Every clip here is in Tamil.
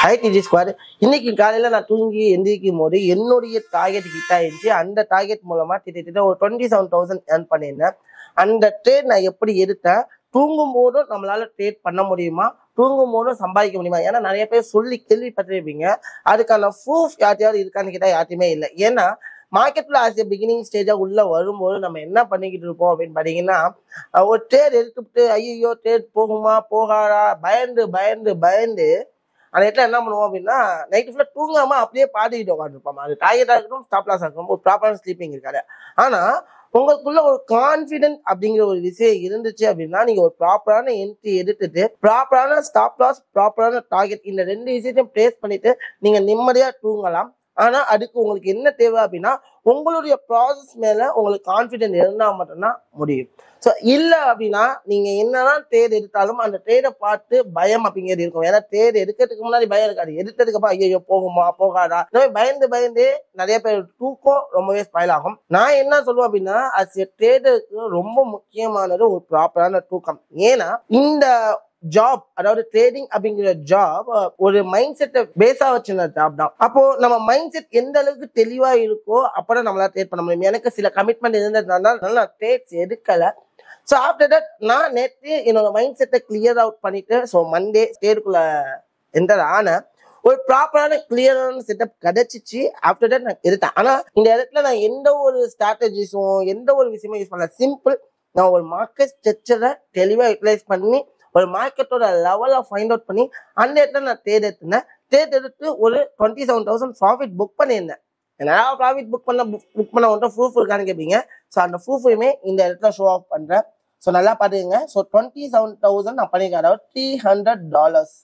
ஹை டிஜி ஸ்கொயர் இன்னைக்கு காலையில நான் தூங்கி எந்திரிக்கும் போது என்னுடைய டார்கெட் ஹிட் ஆயிருச்சு அந்த டார்கெட் மூலமா கிட்டத்தட்ட ஒரு டுவெண்ட்டி செவன் தௌசண்ட் ஏர்ன் பண்ணியிருந்தேன் அந்த ட்ரேட் நான் எப்படி எடுத்தேன் தூங்கும் போதும் நம்மளால ட்ரேட் பண்ண முடியுமா தூங்கும் போதும் சம்பாதிக்க முடியுமா ஏன்னா நிறைய பேர் சொல்லி கேள்விப்பட்டிருப்பீங்க அதுக்கான ப்ரூஃப் யார்ட்டையாவது இருக்கான்னு கேட்டா யார்ட்டையுமே இல்லை ஏன்னா மார்க்கெட்ல ஆஸ் ஏ பிகினிங் ஸ்டேஜா உள்ள வரும்போது நம்ம என்ன பண்ணிக்கிட்டு இருப்போம் அப்படின்னு பாத்தீங்கன்னா அஹ் ஒரு ட்ரேட் எடுத்துட்டு ஐயோ ட்ரேட் போகுமா போகாதா பயந்து பயந்து பயந்து அந்த இடத்துல என்ன பண்ணுவோம் அப்படின்னா நைட்டு ஃபுல்லாக தூங்காம அப்படியே பாடிக்கிட்டு உட்காந்துருப்போம் அது டார்கெட்டாக இருக்கட்டும் ஸ்டாப் லாஸ் இருக்கட்டும் ஒரு ப்ராப்பரான ஸ்லீப்பிங் இருக்காது ஆனா உங்களுக்குள்ள ஒரு கான்ஃபிடென்ட் அப்படிங்கிற ஒரு விஷயம் இருந்துச்சு அப்படின்னா நீங்க ஒரு ப்ராப்பரான என்ட்ரி எடுத்துட்டு ப்ராப்பரான ஸ்டாப் லாஸ் ப்ராப்பரான டார்கெட் இந்த ரெண்டு விஷயத்தையும் ப்ளேஸ் பண்ணிட்டு நீங்க நிம்மதியா தூங்கலாம் ஆனா அதுக்கு உங்களுக்கு என்ன தேவை அப்படின்னா உங்களுடைய ப்ராசஸ் மேல உங்களுக்கு கான்ஃபிடென்ட் இருந்தா மட்டும்தான் முடியும் ஸோ இல்ல அப்படின்னா நீங்க என்னதான் தேர் எடுத்தாலும் அந்த தேரை பார்த்து பயம் அப்படிங்கிறது இருக்கும் ஏன்னா தேர் எடுக்கிறதுக்கு முன்னாடி பயம் இருக்காது எடுத்ததுக்கு அப்புறம் ஐயோ போகுமா போகாதா இந்த மாதிரி பயந்து பயந்து நிறைய பேர் தூக்கம் ரொம்பவே ஸ்பாயில் ஆகும் நான் என்ன சொல்லுவேன் அப்படின்னா அஸ் எ ட்ரேடருக்கு ரொம்ப முக்கியமானது ஒரு ப்ராப்பரான தூக்கம் ஏன்னா இந்த ஜாப் அதாவது ட்ரேடிங் அப்படிங்கிற ஜாப் ஒரு மைண்ட் செட்டை பேஸா வச்சிருந்த ஜாப் தான் அப்போ நம்ம மைண்ட் செட் எந்த அளவுக்கு தெளிவா இருக்கோ அப்பதான் நம்மளால ட்ரேட் பண்ண முடியும் எனக்கு சில கமிட்மெண்ட் இருந்ததுனால நான் ட்ரேட்ஸ் எடுக்கல ஸோ ஆஃப்டர் தட் நான் நேற்று என்னோட மைண்ட் செட்டை கிளியர் அவுட் பண்ணிட்டு ஸோ மண்டே ஸ்டேட்டுக்குள்ள என்டர் ஆனேன் ஒரு ப்ராப்பரான கிளியரான செட்டப் கிடைச்சிச்சு ஆஃப்டர் தட் நான் எடுத்தேன் ஆனா இந்த இடத்துல நான் எந்த ஒரு ஸ்ட்ராட்டஜிஸும் எந்த ஒரு விஷயமும் யூஸ் பண்ணல சிம்பிள் நான் ஒரு மார்க்கெட் ஸ்ட்ரக்சரை தெளிவாக யூட்டிலைஸ் பண்ணி ஒரு மார்க்கெட்டோட லெவலை ஃபைண்ட் அவுட் பண்ணி அந்த இடத்துல நான் தேர்ட் எடுத்திருந்தேன் தேர்ட் எடுத்து ஒரு twenty seven thousand profit book பண்ணியிருந்தேன் என்னடா ப்ராஃபிட் புக் பண்ண புக் பண்ண ஒன்றும் ப்ரூஃப் இருக்கான்னு கேட்பீங்க ஸோ அந்த ப்ரூஃபையுமே இந்த இடத்துல ஷோ ஆஃப் பண்ணுறேன் ஸோ நல்லா பார்த்துக்கங்க ஸோ டுவெண்ட்டி செவன் தௌசண்ட் நான் பண்ணியிருக்கேன் அதாவது த்ரீ ஹண்ட்ரட் டாலர்ஸ்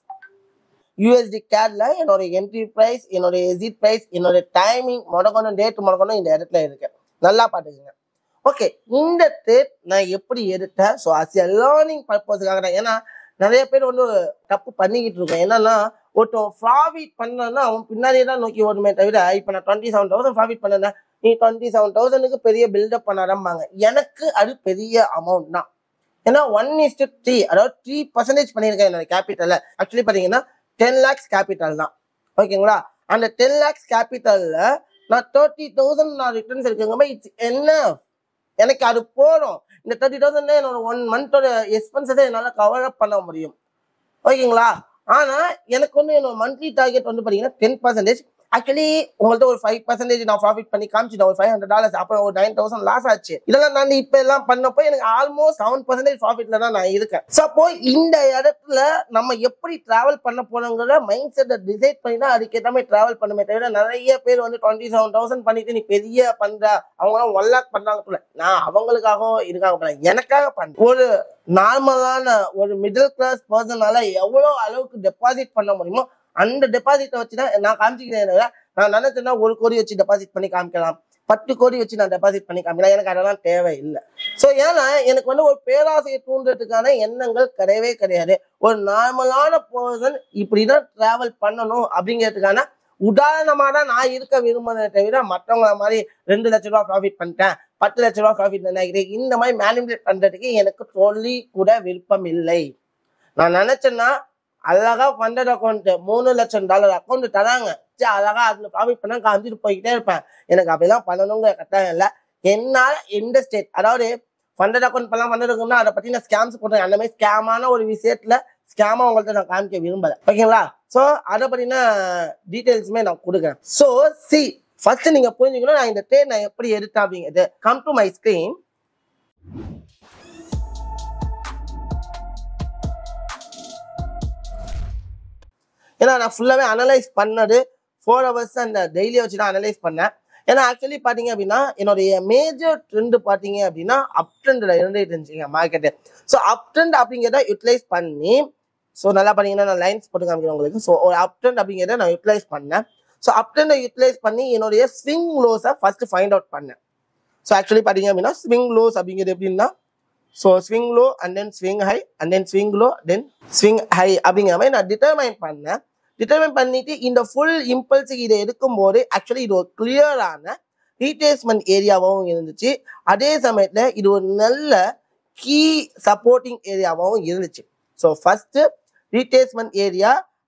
யூஎஸ்டி கேட்ல என்னோட என்ட்ரி ப்ரைஸ் என்னோட எசிட் ப்ரைஸ் என்னோட டைமிங் முடக்கணும் டேட் முடக்கணும் இந்த இடத்துல இருக்கு நல்லா பார்த்துக்கங்க ஓகே இந்த ட்ரேட் நான் எப்படி எடுத்தேன் ஸோ அஸ் எ லேர்னிங் பர்பஸுக்காக தான் ஏன்னா நிறைய பேர் வந்து தப்பு பண்ணிக்கிட்டு இருக்கோம் என்னன்னா ஒருத்தன் ப்ராஃபிட் பண்ணனா அவன் பின்னாடியே தான் நோக்கி ஓடுமே தவிர இப்போ நான் டுவெண்ட்டி செவன் தௌசண்ட் ப்ராஃபிட் பண்ணேன் நீ டுவெண்ட்டி செவன் தௌசண்ட்க்கு பெரிய பில்டப் பண்ண ஆரம்பாங்க எனக்கு அது பெரிய அமௌண்ட் தான் ஏன்னா ஒன் இஸ்டு த்ரீ அதாவது த்ரீ பர்சன்டேஜ் பண்ணியிருக்கேன் என்னோட கேபிட்டல்ல ஆக்சுவலி பார்த்தீங்கன்னா டென் லேக்ஸ் கேபிட்டல் தான் ஓகேங்களா அந்த டென் லேக்ஸ் கேபிட்டல்ல நான் தேர்ட்டி தௌசண்ட் நான் ரிட்டர்ன்ஸ் இருக்குங்க இட்ஸ் என்ன எனக்கு அது போதும் இந்த தேர்ட்டி தௌசண்ட் என்னோட ஒன் மந்தோட எக்ஸ்பென்சஸை என்னால் கவர் அப் பண்ண முடியும் ஓகேங்களா ஆனா எனக்கு வந்து என்னோட மந்த்லி டார்கெட் வந்து பாத்தீங்கன்னா டென் பர்சன்டேஜ் ஆக்சுவலி உங்கள்ட்ட ஒரு ஃபைவ் பர்சன்டேஜ் நான் ப்ராஃபிட் பண்ணி காமிச்சிட்டேன் ஒரு ஃபைவ் ஹண்ட்ரட் டாலர்ஸ் அப்புறம் ஒரு நைன் தௌசண்ட் லாஸ் ஆச்சு இதெல்லாம் நான் இப்ப எல்லாம் பண்ணப்போ எனக்கு ஆல்மோஸ்ட் செவன் பர்சன்டேஜ் ப்ராஃபிட்ல தான் நான் இருக்கேன் ஸோ அப்போ இந்த இடத்துல நம்ம எப்படி டிராவல் பண்ண போறோங்கிற மைண்ட் செட்டை டிசைட் பண்ணி தான் அதுக்கேற்ற மாதிரி டிராவல் பண்ணுமே தவிர நிறைய பேர் வந்து டுவெண்ட்டி செவன் தௌசண்ட் பண்ணிட்டு நீ பெரிய பண்ற அவங்க ஒன் லேக் பண்றாங்க சொல்ல நான் அவங்களுக்காகவும் இருக்காங்க பண்ணேன் எனக்காக பண்றேன் ஒரு நார்மலான ஒரு மிடில் கிளாஸ் பர்சனால எவ்வளவு அளவுக்கு டெபாசிட் பண்ண முடியுமோ அந்த டெபாசிட்டை வச்சு தான் நான் காமிச்சிக்கிறேன் நான் நினைச்சேன்னா ஒரு கோடி வச்சு டெபாசிட் பண்ணி காமிக்கலாம் பத்து கோடி வச்சு நான் டெபாசிட் பண்ணி காமிக்கலாம் எனக்கு அதெல்லாம் தேவை இல்லை ஸோ ஏன்னா எனக்கு வந்து ஒரு பேராசையை தூண்டுறதுக்கான எண்ணங்கள் கிடையவே கிடையாது ஒரு நார்மலான பர்சன் இப்படிதான் டிராவல் பண்ணணும் அப்படிங்கிறதுக்கான உதாரணமா தான் நான் இருக்க விரும்புறதை தவிர மற்றவங்கள மாதிரி ரெண்டு லட்ச ரூபா ப்ராஃபிட் பண்ணிட்டேன் பத்து லட்ச ரூபா ப்ராஃபிட் நினைக்கிறேன் இந்த மாதிரி மேனிபுலேட் பண்றதுக்கு எனக்கு சொல்லி கூட விருப்பம் இல்லை நான் நினைச்சேன்னா அழகா ஃபண்டட் அக்கௌண்ட் மூணு லட்சம் டாலர் அக்கௌண்ட் தராங்க சரி அழகா அதுல ப்ராஃபிட் பண்ணா காமிச்சிட்டு போய்கிட்டே இருப்பேன் எனக்கு அப்படிலாம் பண்ணணுங்கிற கட்டாயம் இல்லை என்னால எந்த ஸ்டேட் அதாவது ஃபண்டட் அக்கௌண்ட் பண்ணலாம் ஃபண்டட் அக்கௌண்ட்னா அதை பத்தி நான் ஸ்கேம்ஸ் போட்டேன் அந்த மாதிரி ஸ்கேமான ஒரு விஷயத்துல ஸ்கேமா உங்கள்ட்ட நான் காமிக்க விரும்பல ஓகேங்களா ஸோ அதை பத்தின டீட்டெயில்ஸுமே நான் கொடுக்குறேன் ஸோ சி ஃபர்ஸ்ட் நீங்க புரிஞ்சுக்கணும் நான் இந்த ட்ரேட் நான் எப்படி எடுத்தேன் அப்படிங்கிறது கம் டு மை ஸ்கிரீன் ஏன்னா நான் ஃபுல்லாகவே அனலைஸ் பண்ணது ஃபோர் ஹவர்ஸ் அந்த டெய்லியை வச்சு தான் அனலைஸ் பண்ணேன் ஏன்னா ஆக்சுவலி பார்த்தீங்க அப்படின்னா என்னுடைய மேஜர் ட்ரெண்ட் பார்த்தீங்க அப்படின்னா அப் ட்ரெண்டில் இருந்துட்டு இருந்துச்சுங்க மார்க்கெட்டு ஸோ அப் ட்ரெண்ட் அப்படிங்கிறத யூட்டிலைஸ் பண்ணி ஸோ நல்லா பார்த்தீங்கன்னா நான் லைன்ஸ் போட்டு காமிக்கிறேன் உங்களுக்கு ஸோ ஒரு அப் ட்ரெண்ட் அப்படிங்கிறத நான் யூட்டிலைஸ் பண்ணேன் ஸோ அப் ட்ரெண்டை யூட்டிலைஸ் பண்ணி என்னுடைய ஸ்விங் லோஸை ஃபர்ஸ்ட் ஃபைண்ட் அவுட் பண்ணேன் ஸோ ஆக்சுவலி பார்த்தீங்க அப்படின்னா ஸ்விங் லோஸ் அப்படிங்கிறது எப்படின்னா so swing low and then swing high and then swing low then swing high அப்படிங்கிற மாதிரி நான் டிட்டர்மைன் பண்ணேன் டிட்டர்மைன் பண்ணிட்டு இந்த ஃபுல் இம்பல்ஸுக்கு இதை எடுக்கும்போது ஆக்சுவலி இது ஒரு கிளியரான ரீட்ரேஸ்மெண்ட் ஏரியாவும் இருந்துச்சு அதே சமயத்தில் இது ஒரு நல்ல கீ சப்போர்ட்டிங் ஏரியாவும் இருந்துச்சு so first retracement area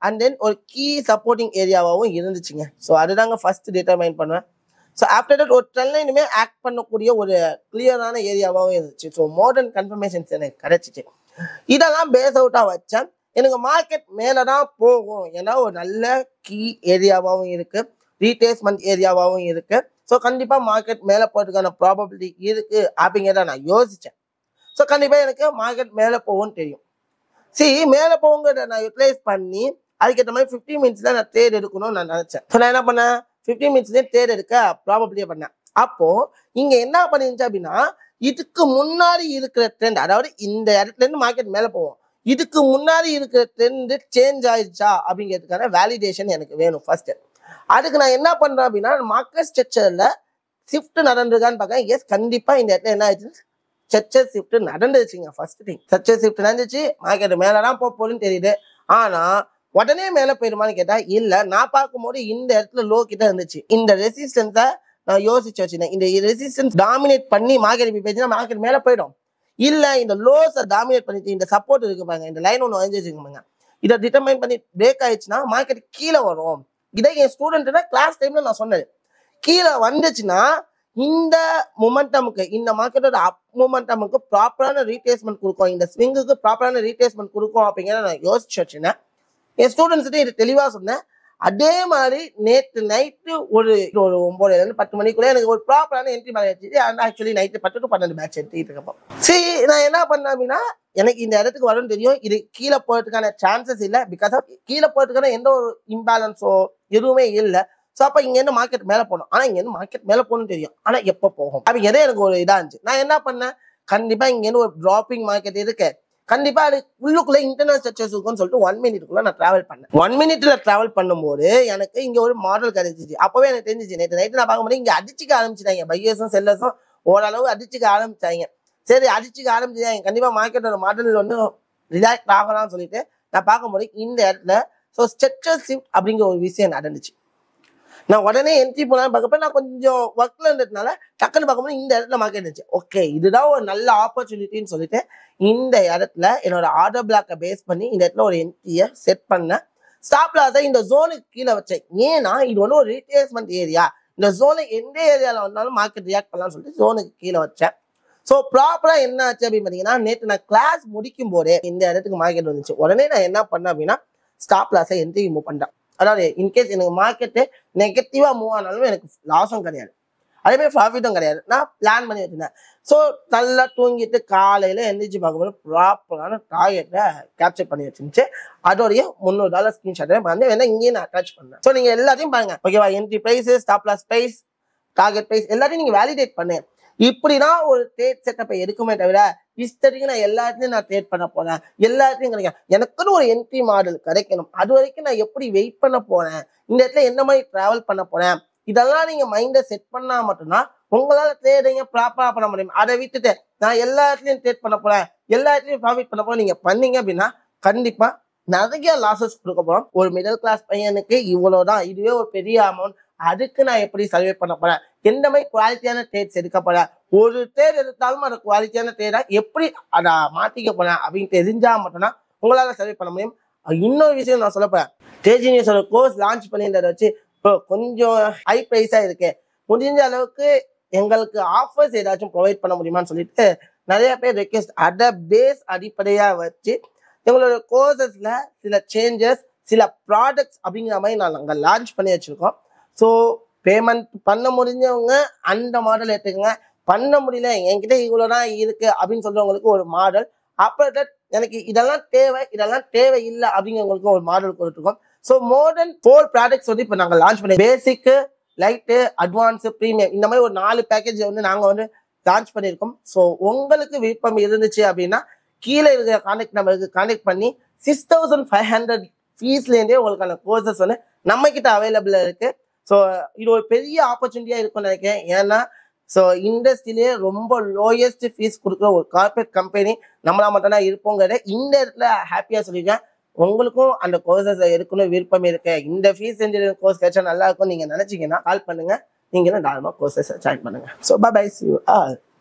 and then ஒரு கீ சப்போர்ட்டிங் ஏரியாவாகவும் இருந்துச்சுங்க ஸோ அதுதாங்க ஃபர்ஸ்ட் டிட்டர்மைன் பண்ணுவேன் ஸோ ஆஃப்டர் தட் ஒரு ட்ரெல்லைனுமே ஆக்ட் பண்ணக்கூடிய ஒரு கிளியரான ஏரியாவாகவும் இருந்துச்சு ஸோ மாடர்ன் கன்ஃபர்மேஷன்ஸ் எனக்கு கிடைச்சிச்சு இதெல்லாம் பேஸ் அவுட்டாக வச்சேன் எனக்கு மார்க்கெட் மேலே தான் போகும் ஏன்னா ஒரு நல்ல கீ ஏரியாவாகவும் இருக்கு ரீடேஸ்மெண்ட் ஏரியாவாகவும் இருக்கு ஸோ கண்டிப்பாக மார்க்கெட் மேலே போகிறதுக்கான ப்ராபபிலிட்டி இருக்கு அப்படிங்கிறத நான் யோசித்தேன் ஸோ கண்டிப்பாக எனக்கு மார்க்கெட் மேலே போகும்னு தெரியும் சரி மேலே போகுங்கிறத நான் யூட்டிலைஸ் பண்ணி அதுக்கேற்ற மாதிரி ஃபிஃப்டி மினிட்ஸில் நான் ட்ரேட் எடுக்கணும்னு நான் நினச்சேன் ஸோ நான் என்ன பண்ணேன் ஃபிஃப்டி மினிட்ஸ்லேயே ட்ரேட் எடுக்க ப்ராபபிலிட்டியே பண்ணேன் அப்போ இங்கே என்ன பண்ணிருந்துச்சு அப்படின்னா இதுக்கு முன்னாடி இருக்கிற ட்ரெண்ட் அதாவது இந்த இடத்துல இருந்து மார்க்கெட் மேலே போவோம் இதுக்கு முன்னாடி இருக்கிற ட்ரெண்ட் சேஞ்ச் ஆயிடுச்சா அப்படிங்கிறதுக்கான வேலிடேஷன் எனக்கு வேணும் ஃபர்ஸ்ட் அதுக்கு நான் என்ன பண்றேன் அப்படின்னா மார்க்கெட் ஸ்ட்ரக்சர்ல ஷிஃப்ட் நடந்திருக்கான்னு பார்க்க எஸ் கண்டிப்பா இந்த இடத்துல என்ன ஆயிடுச்சு ஸ்ட்ரக்சர் ஷிஃப்ட் நடந்துச்சுங்க ஃபர்ஸ்ட் திங் ஸ்ட்ரக்சர் ஷிஃப்ட் நடந்துச்சு மார்க்கெட் மேல தான் போக போகுதுன்னு தெரியுது ஆனா உடனே மேல போயிருமான்னு கேட்டா இல்ல நான் பார்க்கும்போது இந்த இடத்துல லோ கிட்ட இருந்துச்சு இந்த ரெசிஸ்டன்ஸை நான் யோசிச்சு வச்சிருந்தேன் இந்த ரெசிஸ்டன்ஸ் டாமினேட் பண்ணி மார்க்கெட் இப்படி போயிடுச்சுன்னா மார்க்கெட் மேல போயிடும் இல்ல இந்த லோஸை டாமினேட் பண்ணிட்டு இந்த சப்போர்ட் இருக்கு பாருங்க இந்த லைன் ஒன்று வரைஞ்சி வச்சுக்கோங்க பாருங்க இதை டிட்டர்மைன் பண்ணி பிரேக் ஆயிடுச்சுன்னா மார்க்கெட் கீழே வரும் இதை என் ஸ்டூடெண்ட்னா கிளாஸ் டைம்ல நான் சொன்னது கீழே வந்துச்சுன்னா இந்த மொமெண்டமுக்கு இந்த மார்க்கெட்டோட அப் மொமெண்டமுக்கு ப்ராப்பரான ரீப்ளேஸ்மெண்ட் கொடுக்கும் இந்த ஸ்விங்குக்கு ப்ராப்பரான ரீப்ளேஸ்மெண்ட் கொடுக்கும் அப்படிங்கிறத நான் யோசிச்சு வச்சிருந்தேன் என் ஸ்டூடெண்ட்ஸ்கிட்ட இது தெளிவாக சொன்னேன் அதே மாதிரி நேற்று நைட்டு ஒரு ஒரு ஒன்பதுலேருந்து பத்து மணிக்குள்ளே எனக்கு ஒரு ப்ராப்பரான என்ட்ரி மேலே எடுத்துட்டு ஆக்சுவலி நைட்டு பத்து டு பன்னெண்டு மேட்ச் எடுத்துக்கிட்டு இருக்கப்போ சரி நான் என்ன பண்ணேன் அப்படின்னா எனக்கு இந்த இடத்துக்கு வரும்னு தெரியும் இது கீழே போகிறதுக்கான சான்சஸ் இல்லை பிகாஸ் ஆஃப் கீழே போகிறதுக்கான எந்த ஒரு இம்பேலன்ஸோ எதுவுமே இல்லை ஸோ அப்போ இங்கேருந்து மார்க்கெட் மேலே போகணும் ஆனால் இங்கேருந்து மார்க்கெட் மேலே போகணும்னு தெரியும் ஆனால் எப்போ போகும் அப்போ எதே எனக்கு ஒரு இதாக இருந்துச்சு நான் என்ன பண்ணேன் கண்டிப்பாக இங்கேருந்து ஒரு ட்ராப்பிங் மார்க்கெட் இருக்கு கண்டிப்பா அது உள்ளுக்குள்ள இன்டர்னல் ஸ்ட்ரக்சர்ஸ் இருக்கும்னு சொல்லிட்டு ஒன் மினிட்குள்ள நான் டிராவல் பண்ணேன் ஒன் மினிட்ல டிராவல் பண்ணும்போது எனக்கு இங்க ஒரு மாடல் கிடைச்சிச்சு அப்பவே எனக்கு தெரிஞ்சிச்சு நேற்று நைட்டு நான் பார்க்கும்போது இங்க அடிச்சுக்க ஆரம்பிச்சிட்டாங்க பையர்ஸும் செல்லர்ஸும் ஓரளவு அடிச்சுக்க ஆரம்பிச்சாங்க சரி அடிச்சுக்க ஆரம்பிச்சாங்க கண்டிப்பா மார்க்கெட்டோட மாடல் வந்து ரிலாக்ட் ஆகலாம்னு சொல்லிட்டு நான் பார்க்கும்போது இந்த இடத்துல ஸோ ஸ்ட்ரக்சர் ஷிஃப்ட் அப்படிங்கிற ஒரு விஷயம் நடந்துச்சு நான் உடனே என்ட்ரி போனாலும் பார்க்கப்ப நான் கொஞ்சம் ஒர்க்ல இருந்ததுனால டக்குன்னு பார்க்கும்போது இந்த இடத்துல மார்க்கெட் இருந்துச்சு ஓகே இதுதான் ஒரு நல்ல ஆப்பர்ச்சுனிட்டின்னு சொல்லிட்டு இந்த இடத்துல என்னோட ஆர்டர் பிளாக்கை பேஸ் பண்ணி இந்த இடத்துல ஒரு என்ட்ரியை செட் பண்ணேன் ஸ்டாப் லாஸை இந்த ஜோனுக்கு கீழே வச்சேன் ஏன்னா இது ஒன்று ஒரு ரீப்ளேஸ்மெண்ட் ஏரியா இந்த ஜோனை எந்த ஏரியாவில் வந்தாலும் மார்க்கெட் ரியாக்ட் பண்ணலாம்னு சொல்லிட்டு ஜோனுக்கு கீழே வச்சேன் ஸோ ப்ராப்பரா என்ன ஆச்சு அப்படின்னு பார்த்தீங்கன்னா நேற்று நான் கிளாஸ் முடிக்கும் போதே இந்த இடத்துக்கு மார்க்கெட் வந்துச்சு உடனே நான் என்ன பண்ணேன் அப்படின்னா ஸ்டாப் லாஸை என்ட்ரி மூவ் பண்ணிட்டேன் அதாவது இன்கேஸ் எனக்கு மார்க்கெட்டு நெகட்டிவா மூவ் ஆனாலும் எனக்கு லாஸும் கிடையாது அதே மாதிரி ப்ராஃபிட்டும் கிடையாது நான் பிளான் பண்ணி வச்சிருந்தேன் ஸோ நல்லா தூங்கிட்டு காலையில எந்திரிச்சு பார்க்கும்போது ப்ராப்பரான டார்கெட்டை கேப்சர் பண்ணி வச்சிருந்துச்சு அதோடைய முந்நூறு டாலர் ஸ்கிரீன்ஷாட்டை வந்து வேணா இங்கேயே நான் அட்டாச் பண்ணேன் ஸோ நீங்க எல்லாத்தையும் பாருங்க ஓகேவா entry price stop loss price target price எல்லாத்தையும் நீங்க வேலிடேட் பண்ணுங்க இப்படிதான் ஒரு ட்ரேட் செட்டப்பை எடுக்குமே தவிர இஷ்டத்துக்கு நான் எல்லாத்தையும் நான் ட்ரேட் பண்ண போறேன் எல்லாத்தையும் கிடைக்கும் எனக்குன்னு ஒரு என்ட்ரி மாடல் கிடைக்கணும் அது வரைக்கும் நான் எப்படி வெயிட் பண்ண போறேன் இந்த இடத்துல என்ன மாதிரி டிராவல் பண்ண போறேன் இதெல்லாம் நீங்க மைண்டை செட் பண்ணா மட்டும்தான் உங்களால ட்ரேடிங்க ப்ராப்பரா பண்ண முடியும் அதை விட்டுட்டு நான் எல்லா இடத்துலயும் ட்ரேட் பண்ண போறேன் எல்லா இடத்துலயும் ப்ராஃபிட் பண்ண போறேன் நீங்க பண்ணீங்க அப்படின்னா கண்டிப்பா நிறைய லாசஸ் கொடுக்க போறோம் ஒரு மிடில் கிளாஸ் பையனுக்கு இவ்வளவுதான் இதுவே ஒரு பெரிய அமௌண்ட் அதுக்கு நான் எப்படி சர்வே பண்ண போறேன் எந்த மாதிரி குவாலிட்டியான ட்ரேட்ஸ் எடுக்க போறேன் ஒரு ட்ரேட் எடுத்தாலும் அந்த குவாலிட்டியான ட்ரேடா எப்படி அதை மாத்திக்க போறேன் அப்படின்னு தெரிஞ்சா மட்டும்தான் உங்களால சர்வே பண்ண முடியும் அஹ் இன்னொரு விஷயம் நான் சொல்ல போறேன் தேஜினியஸோட கோர்ஸ் லான்ச் பண்ணியிருந்ததை வச்சு இப்போ கொஞ்சம் ஹை ப்ரைஸா இருக்கு முடிஞ்ச அளவுக்கு எங்களுக்கு ஆஃபர்ஸ் ஏதாச்சும் ப்ரொவைட் பண்ண முடியுமான்னு சொல்லிட்டு நிறைய பேர் ரெக்வெஸ்ட் அதை பேஸ் அடிப்படையா வச்சு எங்களோட கோர்சஸ்ல சில சேஞ்சஸ் சில ப்ராடக்ட்ஸ் அப்படிங்கிற மாதிரி நான் நாங்கள் லான்ச் பண்ணி வச்சிருக்கோம் ஸோ பேமெண்ட் பண்ண முடிஞ்சவங்க அந்த மாடல் எடுத்துக்கோங்க பண்ண முடியல என்கிட்ட இவ்வளோதான் இருக்கு அப்படின்னு சொல்றவங்களுக்கு ஒரு மாடல் அப்புறம் எனக்கு இதெல்லாம் தேவை இதெல்லாம் தேவை இல்லை அப்படிங்கிறவங்களுக்கு ஒரு மாடல் கொடுத்துருக்கோம் so more then four products வந்து இப்போ நாங்கள் லான்ச் பண்ணி பேசிக்கு லைட்டு அட்வான்ஸு ப்ரீமியம் இந்த மாதிரி ஒரு நாலு பேக்கேஜ் வந்து நாங்கள் வந்து லான்ச் பண்ணியிருக்கோம் ஸோ உங்களுக்கு விருப்பம் இருந்துச்சு அப்படின்னா கீழே இருக்கிற கான்டாக்ட் நம்பருக்கு கான்டாக்ட் பண்ணி சிக்ஸ் தௌசண்ட் ஃபைவ் ஹண்ட்ரட் ஃபீஸ்லேருந்தே உங்களுக்கான கோர்சஸ் வந்து நம்ம கிட்ட அவைலபிளாக இருக்கு ஸோ இது ஒரு பெரிய ஆப்பர்ச்சுனிட்டியா இருக்கும்னு நினைக்கிறேன் ஏன்னா ஸோ இண்டஸ்ட்ரியிலேயே ரொம்ப லோயஸ்ட் ஃபீஸ் கொடுக்குற ஒரு கார்பரேட் கம்பெனி நம்மளா மட்டும் தான் இருப்போங்கிறத இந்த இடத்துல ஹாப்பியாக சொல்லியிருக்கேன் உங்களுக்கும் அந்த கோர்சஸ் எடுக்கணும் விருப்பம் இருக்கு இந்த ஃபீஸ் இன்ஜினியரிங் கோர்ஸ் கிடைச்சா நல்லா இருக்கும் நீங்க நினைச்சீங்கன்னா கால் பண்ணுங்க நீங்களும் தாராளமாக கோர்சஸ் ஜாயின் பண்ணுங்க so bye see you all